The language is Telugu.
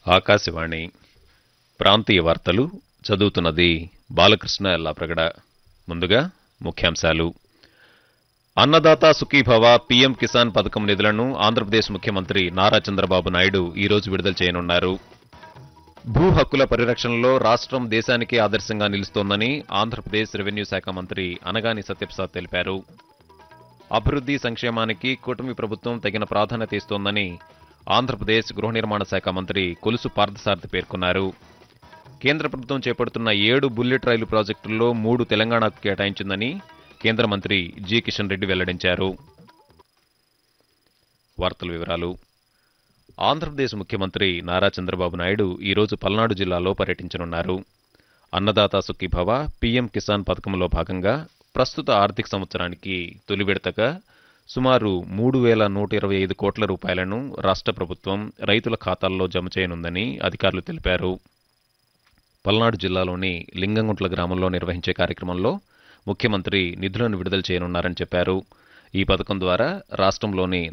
ఆకాశవాణి ప్రాంతీయ వార్తలు చదువుతున్నది బాలకృష్ణ ఎల్లాప్రగడ ముందుగా ముఖ్యాంశాలు అన్నదాత సుఖీభవ పీఎం కిసాన్ పథకం నిధులను ఆంధ్రప్రదేశ్ ముఖ్యమంత్రి నారా చంద్రబాబు నాయుడు ఈ రోజు విడుదల చేయనున్నారు భూ హక్కుల పరిరక్షణలో రాష్ట్రం దేశానికే ఆదర్శంగా నిలుస్తోందని ఆంధ్రప్రదేశ్ రెవెన్యూ శాఖ మంత్రి అనగాని సత్యప్రసాద్ తెలిపారు అభివృద్ధి సంక్షేమానికి కూటమి ప్రభుత్వం తగిన ప్రాధాన్యత ఇస్తోందని ఆంధ్రప్రదేశ్ గృహ నిర్మాణ శాఖ మంత్రి కొలుసు పార్థసారథి పేర్కొన్నారు కేంద్ర ప్రభుత్వం చేపడుతున్న ఏడు బుల్లెట్ రైలు ప్రాజెక్టుల్లో మూడు తెలంగాణకు కేటాయించిందని కేంద్ర మంత్రి జి కిషన్ రెడ్డి వెల్లడించారు వార్తల వివరాలు ఆంధ్రప్రదేశ్ ముఖ్యమంత్రి నారా చంద్రబాబు నాయుడు ఈరోజు పల్నాడు జిల్లాలో పర్యటించనున్నారు అన్నదాత సుఖీభవ పీఎం కిసాన్ పథకంలో భాగంగా ప్రస్తుత ఆర్థిక సంవత్సరానికి తొలి విడతగా సుమారు మూడు వేల నూట ఇరవై ఐదు కోట్ల రూపాయలను రాష్ట్ర ప్రభుత్వం రైతుల ఖాతాల్లో జమ చేయనుందని అధికారులు తెలిపారు పల్నాడు జిల్లాలోని లింగంగుంట్ల గ్రామంలో నిర్వహించే కార్యక్రమంలో ముఖ్యమంత్రి నిధులను విడుదల చేయనున్నారని చెప్పారు ఈ పథకం ద్వారా రాష్ట్రంలోని